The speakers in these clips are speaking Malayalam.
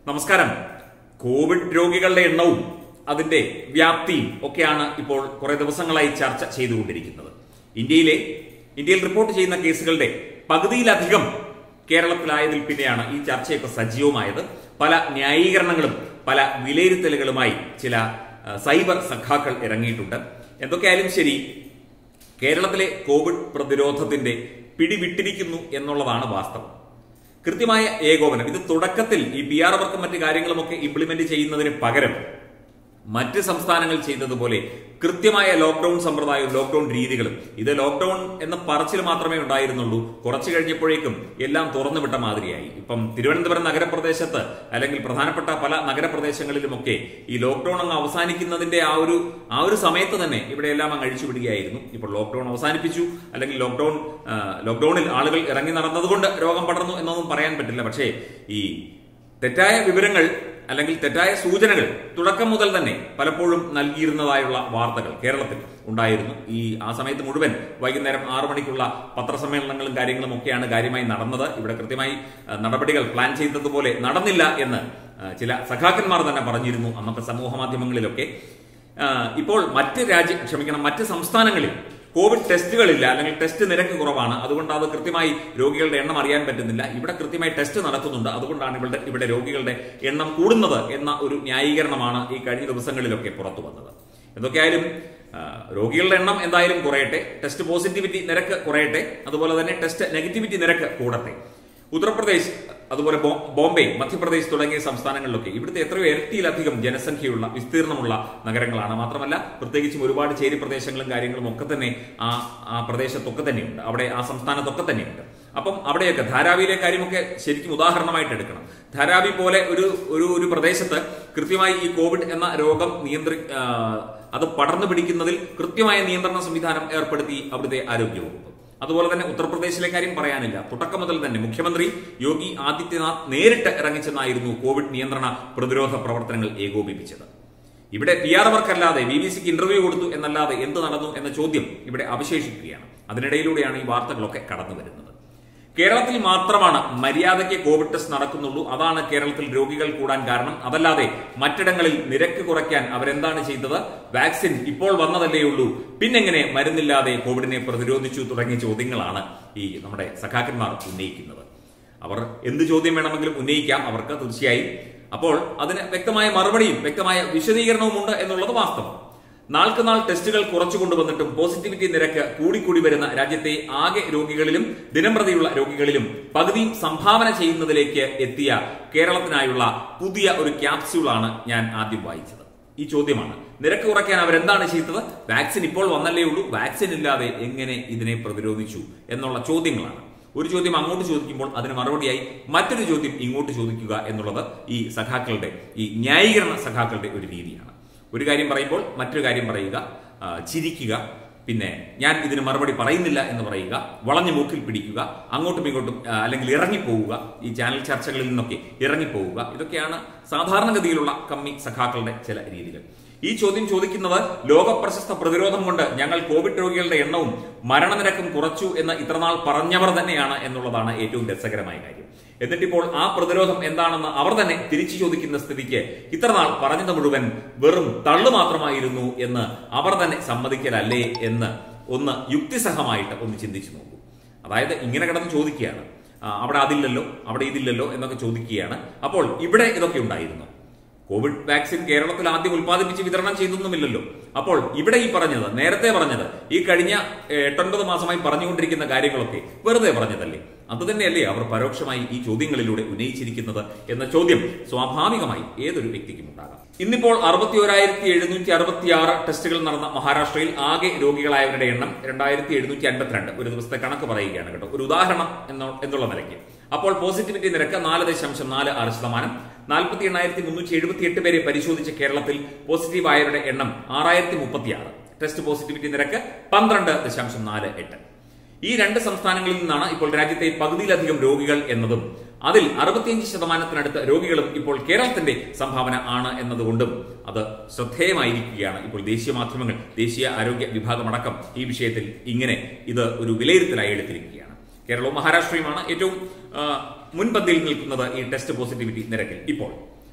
നമസ്കാരം കോവിഡ് രോഗികളുടെ എണ്ണവും അതിന്റെ വ്യാപ്തിയും ഒക്കെയാണ് ഇപ്പോൾ കുറെ ദിവസങ്ങളായി ചർച്ച ചെയ്തുകൊണ്ടിരിക്കുന്നത് ഇന്ത്യയിലെ ഇന്ത്യയിൽ റിപ്പോർട്ട് ചെയ്യുന്ന കേസുകളുടെ പകുതിയിലധികം കേരളത്തിലായതിൽ പിന്നെയാണ് ഈ ചർച്ചയൊക്കെ സജീവമായത് പല ന്യായീകരണങ്ങളും പല വിലയിരുത്തലുകളുമായി ചില ആ, സൈബർ സഖാക്കൾ ഇറങ്ങിയിട്ടുണ്ട് എന്തൊക്കെയായാലും ശരി കേരളത്തിലെ കോവിഡ് പ്രതിരോധത്തിന്റെ പിടിവിട്ടിരിക്കുന്നു എന്നുള്ളതാണ് വാസ്തവം കൃത്യമായ ഏകോപനം ഇത് തുടക്കത്തിൽ ഈ പി ആർ വർക്കും മറ്റു കാര്യങ്ങളുമൊക്കെ ഇംപ്ലിമെന്റ് ചെയ്യുന്നതിന് പകരം മറ്റ് സംസ്ഥാനങ്ങൾ ചെയ്തതുപോലെ കൃത്യമായ ലോക്ക്ഡൌൺ സമ്പ്രദായവും ലോക്ക്ഡൌൺ രീതികളും ഇത് ലോക്ക്ഡൌൺ എന്ന പറച്ചിൽ മാത്രമേ ഉണ്ടായിരുന്നുള്ളൂ കുറച്ചു കഴിഞ്ഞപ്പോഴേക്കും എല്ലാം തുറന്നു വിട്ട മാതിരിയായി ഇപ്പം തിരുവനന്തപുരം നഗരപ്രദേശത്ത് അല്ലെങ്കിൽ പ്രധാനപ്പെട്ട പല നഗരപ്രദേശങ്ങളിലുമൊക്കെ ഈ ലോക്ക്ഡൌൺ അങ്ങ് അവസാനിക്കുന്നതിന്റെ ആ ഒരു ആ ഒരു സമയത്ത് തന്നെ ഇവിടെ എല്ലാം അങ്ങ് അഴിച്ചു വിടുകയായിരുന്നു ഇപ്പോൾ ലോക്ക്ഡൌൺ അവസാനിപ്പിച്ചു അല്ലെങ്കിൽ ലോക്ക്ഡൌൺ ആ, ലോക്ക്ഡൌണിൽ ആളുകൾ ഇറങ്ങി നടന്നതുകൊണ്ട് രോഗം പടർന്നു എന്നൊന്നും പറയാൻ പറ്റില്ല പക്ഷേ ഈ തെറ്റായ വിവരങ്ങൾ അല്ലെങ്കിൽ തെറ്റായ സൂചനകൾ തുടക്കം മുതൽ തന്നെ പലപ്പോഴും നൽകിയിരുന്നതായുള്ള വാർത്തകൾ കേരളത്തിൽ ഉണ്ടായിരുന്നു ഈ ആ സമയത്ത് മുഴുവൻ വൈകുന്നേരം ആറു മണിക്കുള്ള പത്രസമ്മേളനങ്ങളും കാര്യങ്ങളും ഒക്കെയാണ് കാര്യമായി നടന്നത് ഇവിടെ കൃത്യമായി ആ, നടപടികൾ പ്ലാൻ ചെയ്തതുപോലെ നടന്നില്ല എന്ന് ആ, ചില സഖാക്കന്മാർ തന്നെ പറഞ്ഞിരുന്നു അന്നത്തെ സമൂഹ മാധ്യമങ്ങളിലൊക്കെ ആ, ഇപ്പോൾ മറ്റ് രാജ്യ ക്ഷമിക്കണം മറ്റ് സംസ്ഥാനങ്ങളിൽ കോവിഡ് ടെസ്റ്റുകളില്ല അല്ലെങ്കിൽ ടെസ്റ്റ് നിരക്ക് കുറവാണ് അതുകൊണ്ട് അത് കൃത്യമായി രോഗികളുടെ എണ്ണം അറിയാൻ പറ്റുന്നില്ല ഇവിടെ കൃത്യമായി ടെസ്റ്റ് നടത്തുന്നുണ്ട് അതുകൊണ്ടാണ് ഇവിടെ ഇവിടെ രോഗികളുടെ എണ്ണം കൂടുന്നത് എന്ന ഒരു ന്യായീകരണമാണ് ഈ കഴിഞ്ഞ ദിവസങ്ങളിലൊക്കെ പുറത്തു വന്നത് എന്തൊക്കെയായാലും ആ, രോഗികളുടെ എണ്ണം എന്തായാലും കുറയട്ടെ ടെസ്റ്റ് പോസിറ്റിവിറ്റി നിരക്ക് കുറയട്ടെ അതുപോലെ തന്നെ ടെസ്റ്റ് നെഗറ്റിവിറ്റി നിരക്ക് കൂടട്ടെ ഉത്തർപ്രദേശ് അതുപോലെ ബോ- ബോംബെ മധ്യപ്രദേശ് തുടങ്ങിയ സംസ്ഥാനങ്ങളിലൊക്കെ ഇവിടുത്തെ എത്രയോ ഇരട്ടിയിലധികം ജനസംഖ്യയുള്ള വിസ്തീർണമുള്ള നഗരങ്ങളാണ് മാത്രമല്ല പ്രത്യേകിച്ചും ഒരുപാട് ചേരി പ്രദേശങ്ങളും കാര്യങ്ങളും ഒക്കെ തന്നെ ആ ആ പ്രദേശത്തൊക്കെ തന്നെയുണ്ട് അവിടെ ആ സംസ്ഥാനത്തൊക്കെ തന്നെയുണ്ട് അപ്പം അവിടെയൊക്കെ ധാരാവിയിലെ കാര്യമൊക്കെ ശരിക്കും ഉദാഹരണമായിട്ട് എടുക്കണം ധാരാവി പോലെ ഒരു ഒരു ഒരു പ്രദേശത്ത് കൃത്യമായി ഈ കോവിഡ് എന്ന രോഗം നിയന്ത്രി ആ, അത് പടർന്നു പിടിക്കുന്നതിൽ കൃത്യമായ നിയന്ത്രണ സംവിധാനം ഏർപ്പെടുത്തി അവിടുത്തെ ആരോഗ്യവകുപ്പ് അതുപോലെ തന്നെ ഉത്തർപ്രദേശിലെ കാര്യം പറയാനില്ല തുടക്കം മുതൽ തന്നെ മുഖ്യമന്ത്രി യോഗി ആദിത്യനാഥ് നേരിട്ട് ഇറങ്ങിച്ചെന്നായിരുന്നു കോവിഡ് നിയന്ത്രണ പ്രതിരോധ പ്രവർത്തനങ്ങൾ ഏകോപിപ്പിച്ചത് ഇവിടെ പി ആർ വർക്കല്ലാതെ ബി ബി സിക്ക് ഇന്റർവ്യൂ കൊടുത്തു എന്നല്ലാതെ എന്ത് നടന്നു എന്ന ചോദ്യം ഇവിടെ അവശേഷിക്കുകയാണ് അതിനിടയിലൂടെയാണ് ഈ വാർത്തകളൊക്കെ കടന്നു വരുന്നത് കേരളത്തിൽ മാത്രമാണ് മര്യാദയ്ക്ക് കോവിഡ് ടെസ്റ്റ് നടക്കുന്നുള്ളൂ അതാണ് കേരളത്തിൽ രോഗികൾ കൂടാൻ കാരണം അതല്ലാതെ മറ്റിടങ്ങളിൽ നിരക്ക് കുറയ്ക്കാൻ അവരെന്താണ് ചെയ്തത് വാക്സിൻ ഇപ്പോൾ വന്നതല്ലേ ഉള്ളൂ പിന്നെങ്ങനെ മരുന്നില്ലാതെ കോവിഡിനെ പ്രതിരോധിച്ചു തുടങ്ങിയ ചോദ്യങ്ങളാണ് ഈ നമ്മുടെ സഖാക്കന്മാർ ഉന്നയിക്കുന്നത് അവർ എന്ത് ചോദ്യം വേണമെങ്കിലും ഉന്നയിക്കാം അവർക്ക് തീർച്ചയായും അപ്പോൾ അതിന് വ്യക്തമായ മറുപടിയും വ്യക്തമായ വിശദീകരണവും ഉണ്ട് എന്നുള്ളത് വാസ്തവം നാൾക്ക് നാൾ ടെസ്റ്റുകൾ കുറച്ചു കൊണ്ടുവന്നിട്ടും പോസിറ്റിവിറ്റി നിരക്ക് കൂടിക്കൂടി വരുന്ന രാജ്യത്തെ ആകെ രോഗികളിലും ദിനംപ്രതിയുള്ള രോഗികളിലും പകുതിയും സംഭാവന ചെയ്യുന്നതിലേക്ക് എത്തിയ കേരളത്തിനായുള്ള പുതിയ ഒരു ക്യാപ്സ്യൂളാണ് ഞാൻ ആദ്യം വായിച്ചത് ഈ ചോദ്യമാണ് നിരക്ക് കുറയ്ക്കാൻ അവരെന്താണ് ചെയ്തത് വാക്സിൻ ഇപ്പോൾ വന്നല്ലേ ഉള്ളൂ വാക്സിൻ ഇല്ലാതെ എങ്ങനെ ഇതിനെ പ്രതിരോധിച്ചു എന്നുള്ള ചോദ്യങ്ങളാണ് ഒരു ചോദ്യം അങ്ങോട്ട് ചോദിക്കുമ്പോൾ അതിന് മറുപടിയായി മറ്റൊരു ചോദ്യം ഇങ്ങോട്ട് ചോദിക്കുക എന്നുള്ളത് ഈ സഖാക്കളുടെ ഈ ന്യായീകരണ സഖാക്കളുടെ ഒരു രീതിയാണ് ഒരു കാര്യം പറയുമ്പോൾ മറ്റൊരു കാര്യം പറയുക ആ, ചിരിക്കുക പിന്നെ ഞാൻ ഇതിന് മറുപടി പറയുന്നില്ല എന്ന് പറയുക വളഞ്ഞു മൂക്കിൽ പിടിക്കുക അങ്ങോട്ടും ഇങ്ങോട്ടും ആ, അല്ലെങ്കിൽ ഇറങ്ങിപ്പോവുക ഈ ചാനൽ ചർച്ചകളിൽ നിന്നൊക്കെ ഇറങ്ങിപ്പോവുക ഇതൊക്കെയാണ് സാധാരണഗതിയിലുള്ള കമ്മി സഖാക്കളുടെ ചില രീതികൾ ഈ ചോദ്യം ചോദിക്കുന്നത് ലോക പ്രശസ്ത പ്രതിരോധം കൊണ്ട് ഞങ്ങൾ കോവിഡ് രോഗികളുടെ എണ്ണവും മരണനിരക്കും കുറച്ചു എന്ന് ഇത്രനാൾ പറഞ്ഞവർ തന്നെയാണ് എന്നുള്ളതാണ് ഏറ്റവും രസകരമായ കാര്യം എന്നിട്ടിപ്പോൾ ആ പ്രതിരോധം എന്താണെന്ന് അവർ തന്നെ തിരിച്ചു ചോദിക്കുന്ന സ്ഥിതിക്ക് ഇത്രനാൾ പറഞ്ഞത് മുഴുവൻ വെറും തള്ളു മാത്രമായിരുന്നു എന്ന് അവർ തന്നെ സമ്മതിക്കലല്ലേ എന്ന് ഒന്ന് യുക്തിസഹമായിട്ട് ഒന്ന് ചിന്തിച്ചു നോക്കൂ അതായത് ഇങ്ങനെ കിടന്ന് ചോദിക്കുകയാണ് ആ, അവിടെ അതില്ലല്ലോ അവിടെ ഇതില്ലല്ലോ എന്നൊക്കെ ചോദിക്കുകയാണ് അപ്പോൾ ഇവിടെ ഇതൊക്കെ ഉണ്ടായിരുന്നു കോവിഡ് വാക്സിൻ കേരളത്തിൽ ആദ്യം ഉൽപ്പാദിപ്പിച്ച് വിതരണം ചെയ്തൊന്നുമില്ലല്ലോ അപ്പോൾ ഇവിടെ ഈ പറഞ്ഞത് നേരത്തെ പറഞ്ഞത് ഈ കഴിഞ്ഞ ഏഹ്, എട്ടൊൻപത് മാസമായി പറഞ്ഞുകൊണ്ടിരിക്കുന്ന കാര്യങ്ങളൊക്കെ വെറുതെ പറഞ്ഞതല്ലേ അത് തന്നെയല്ലേ അവർ പരോക്ഷമായി ഈ ചോദ്യങ്ങളിലൂടെ ഉന്നയിച്ചിരിക്കുന്നത് എന്ന ചോദ്യം സ്വാഭാവികമായി ഏതൊരു വ്യക്തിക്കും ഉണ്ടാകാം ഇന്നിപ്പോൾ അറുപത്തി ഒരായിരത്തി എഴുന്നൂറ്റി അറുപത്തി ആറ് ടെസ്റ്റുകൾ നടന്ന മഹാരാഷ്ട്രയിൽ ആകെ രോഗികളായവരുടെ എണ്ണം രണ്ടായിരത്തി എഴുന്നൂറ്റി അൻപത്തിരണ്ട് ഒരു ദിവസത്തെ കണക്ക് പറയുകയാണ് കേട്ടോ ഒരു ഉദാഹരണം എന്ന എന്നുള്ള നിലയ്ക്ക് അപ്പോൾ പോസിറ്റിവിറ്റി നിരക്ക് നാല് ദശാംശം നാല് ആറ് ശതമാനം നാൽപ്പത്തി എണ്ണായിരത്തി മുന്നൂറ്റി എഴുപത്തി എട്ട് പേരെ പരിശോധിച്ച കേരളത്തിൽ പോസിറ്റീവ് ആയവരുടെ എണ്ണം ആറായിരത്തി മുപ്പത്തി ആറ് ടെസ്റ്റ് പോസിറ്റിവിറ്റി നിരക്ക് പന്ത്രണ്ട് ദശാംശം നാല് എട്ട് ഈ രണ്ട് സംസ്ഥാനങ്ങളിൽ നിന്നാണ് ഇപ്പോൾ രാജ്യത്തെ പകുതിയിലധികം രോഗികൾ എന്നതും അതിൽ അറുപത്തിയഞ്ച് ശതമാനത്തിനടുത്ത് രോഗികളും ഇപ്പോൾ കേരളത്തിന്റെ സംഭാവന ആണ് എന്നതുകൊണ്ടും അത് ശ്രദ്ധേയമായിരിക്കുകയാണ് ഇപ്പോൾ ദേശീയ മാധ്യമങ്ങൾ ദേശീയ ആരോഗ്യ വിഭാഗമടക്കം ഈ വിഷയത്തിൽ ഇങ്ങനെ ഇത് ഒരു വിലയിരുത്തലായി എടുത്തിരിക്കുകയാണ് കേരളവും മഹാരാഷ്ട്രയുമാണ് ഏറ്റവും ആ, മുൻപന്തിയിൽ നിൽക്കുന്നത് ഈ ടെസ്റ്റ് പോസിറ്റിവിറ്റി നിരക്കിൽ ഇപ്പോൾ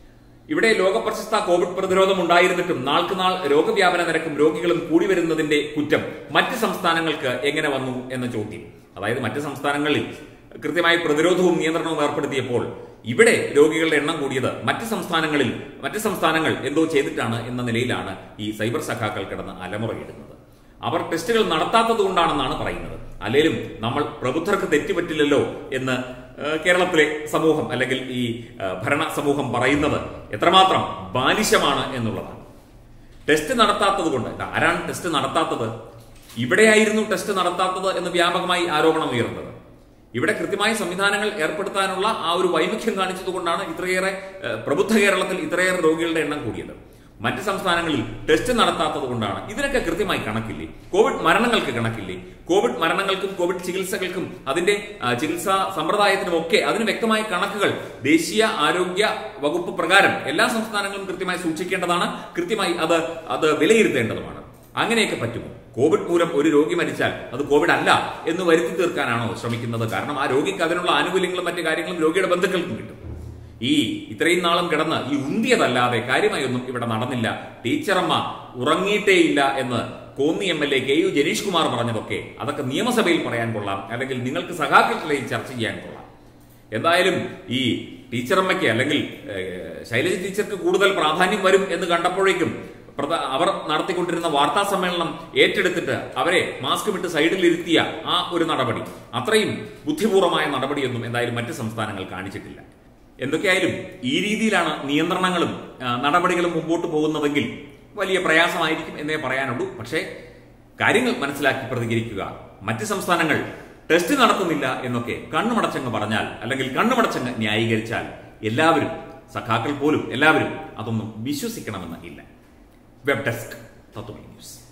ഇവിടെ ലോകപ്രശസ്ത കോവിഡ് പ്രതിരോധം ഉണ്ടായിരുന്നിട്ടും നാൾക്ക് നാൾ രോഗവ്യാപന നിരക്കും രോഗികളും കൂടി വരുന്നതിന്റെ കുറ്റം മറ്റ് സംസ്ഥാനങ്ങൾക്ക് എങ്ങനെ വന്നു എന്ന ചോദ്യം അതായത് മറ്റ് സംസ്ഥാനങ്ങളിൽ കൃത്യമായി പ്രതിരോധവും നിയന്ത്രണവും ഏർപ്പെടുത്തിയപ്പോൾ ഇവിടെ രോഗികളുടെ എണ്ണം കൂടിയത് മറ്റ് സംസ്ഥാനങ്ങളിൽ മറ്റ് സംസ്ഥാനങ്ങൾ എന്തോ ചെയ്തിട്ടാണ് എന്ന നിലയിലാണ് ഈ സൈബർ സഖാക്കൾ കിടന്ന് അലമുറയിടുന്നത് അവർ ടെസ്റ്റുകൾ നടത്താത്തത് കൊണ്ടാണെന്നാണ് പറയുന്നത് അല്ലെങ്കിലും നമ്മൾ പ്രബുദ്ധർക്ക് തെറ്റുപറ്റില്ലല്ലോ എന്ന് ഏഹ്, കേരളത്തിലെ സമൂഹം അല്ലെങ്കിൽ ഈ ഏഹ്, ഭരണ സമൂഹം പറയുന്നത് എത്രമാത്രം ബാലിശമാണ് എന്നുള്ളതാണ് ടെസ്റ്റ് നടത്താത്തത് കൊണ്ട് ഇത് ആരാണ് ടെസ്റ്റ് നടത്താത്തത് ഇവിടെയായിരുന്നു ടെസ്റ്റ് നടത്താത്തത് എന്ന് വ്യാപകമായി ആരോപണം ഉയർന്നത് ഇവിടെ കൃത്യമായ സംവിധാനങ്ങൾ ഏർപ്പെടുത്താനുള്ള ആ ഒരു വൈമുഖ്യം കാണിച്ചതുകൊണ്ടാണ് ഇത്രയേറെ ഏഹ്, പ്രബുദ്ധ കേരളത്തിൽ ഇത്രയേറെ രോഗികളുടെ എണ്ണം കൂടിയത് മറ്റ് സംസ്ഥാനങ്ങളിൽ ടെസ്റ്റ് നടത്താത്തത് കൊണ്ടാണ് ഇതിനൊക്കെ കൃത്യമായി കണക്കില്ലേ കോവിഡ് മരണങ്ങൾക്ക് കണക്കില്ലേ കോവിഡ് മരണങ്ങൾക്കും കോവിഡ് ചികിത്സകൾക്കും അതിന്റെ ആ, ചികിത്സാ സമ്പ്രദായത്തിനും ഒക്കെ അതിന് വ്യക്തമായ കണക്കുകൾ ദേശീയ ആരോഗ്യ വകുപ്പ് പ്രകാരം എല്ലാ സംസ്ഥാനങ്ങളും കൃത്യമായി സൂക്ഷിക്കേണ്ടതാണ് കൃത്യമായി അത് അത് വിലയിരുത്തേണ്ടതുമാണ് അങ്ങനെയൊക്കെ പറ്റുമോ കോവിഡ് മൂലം ഒരു രോഗി മരിച്ചാൽ അത് കോവിഡ് അല്ല എന്ന് വരുത്തി തീർക്കാനാണോ ശ്രമിക്കുന്നത് കാരണം ആ രോഗിക്ക് അതിനുള്ള ആനുകൂല്യങ്ങളും മറ്റു കാര്യങ്ങളും രോഗിയുടെ ബന്ധുക്കൾക്കും കിട്ടും ഈ ഇത്രയും നാളും കിടന്ന് ഈ ഉന്തിയതല്ലാതെ കാര്യമായൊന്നും ഇവിടെ നടന്നില്ല ടീച്ചറമ്മ ഉറങ്ങിയിട്ടേയില്ല എന്ന് Konni M L A K U Janish Kumar പറഞ്ഞതൊക്കെ അതൊക്കെ നിയമസഭയിൽ പറയാൻ കൊള്ളാം അല്ലെങ്കിൽ നിങ്ങൾക്ക് സഖാക്കൾക്കിടയിൽ ചർച്ച ചെയ്യാൻ കൊള്ളാം എന്തായാലും ഈ ടീച്ചറമ്മയ്ക്ക് അല്ലെങ്കിൽ ഏഹ്, ശൈലജ ടീച്ചർക്ക് കൂടുതൽ പ്രാധാന്യം വരും എന്ന് കണ്ടപ്പോഴേക്കും പ്രധ- അവർ നടത്തിക്കൊണ്ടിരുന്ന വാർത്താ സമ്മേളനം ഏറ്റെടുത്തിട്ട് അവരെ മാസ്ക് വിട്ട് സൈഡിലിരുത്തിയ ആ ഒരു നടപടി അത്രയും ബുദ്ധിപൂർവമായ നടപടിയൊന്നും എന്തായാലും മറ്റ് സംസ്ഥാനങ്ങൾ കാണിച്ചിട്ടില്ല എന്തൊക്കെയായാലും ഈ രീതിയിലാണ് നിയന്ത്രണങ്ങളും ആ, നടപടികളും മുമ്പോട്ട് പോകുന്നതെങ്കിൽ വലിയ പ്രയാസമായിരിക്കും എന്നേ പറയാനുള്ളൂ പക്ഷേ കാര്യങ്ങൾ മനസ്സിലാക്കി പ്രതികരിക്കുക മറ്റ് സംസ്ഥാനങ്ങൾ ടെസ്റ്റ് നടത്തുന്നില്ല എന്നൊക്കെ കണ്ണുമടച്ചങ്ങ് പറഞ്ഞാൽ അല്ലെങ്കിൽ കണ്ണുമടച്ചങ്ങ് ന്യായീകരിച്ചാൽ എല്ലാവരും സഖാക്കൾ പോലും എല്ലാവരും അതൊന്നും വിശ്വസിക്കണമെന്ന് ഇല്ല വെബ് ഡെസ്ക് തത്വമി ന്യൂസ്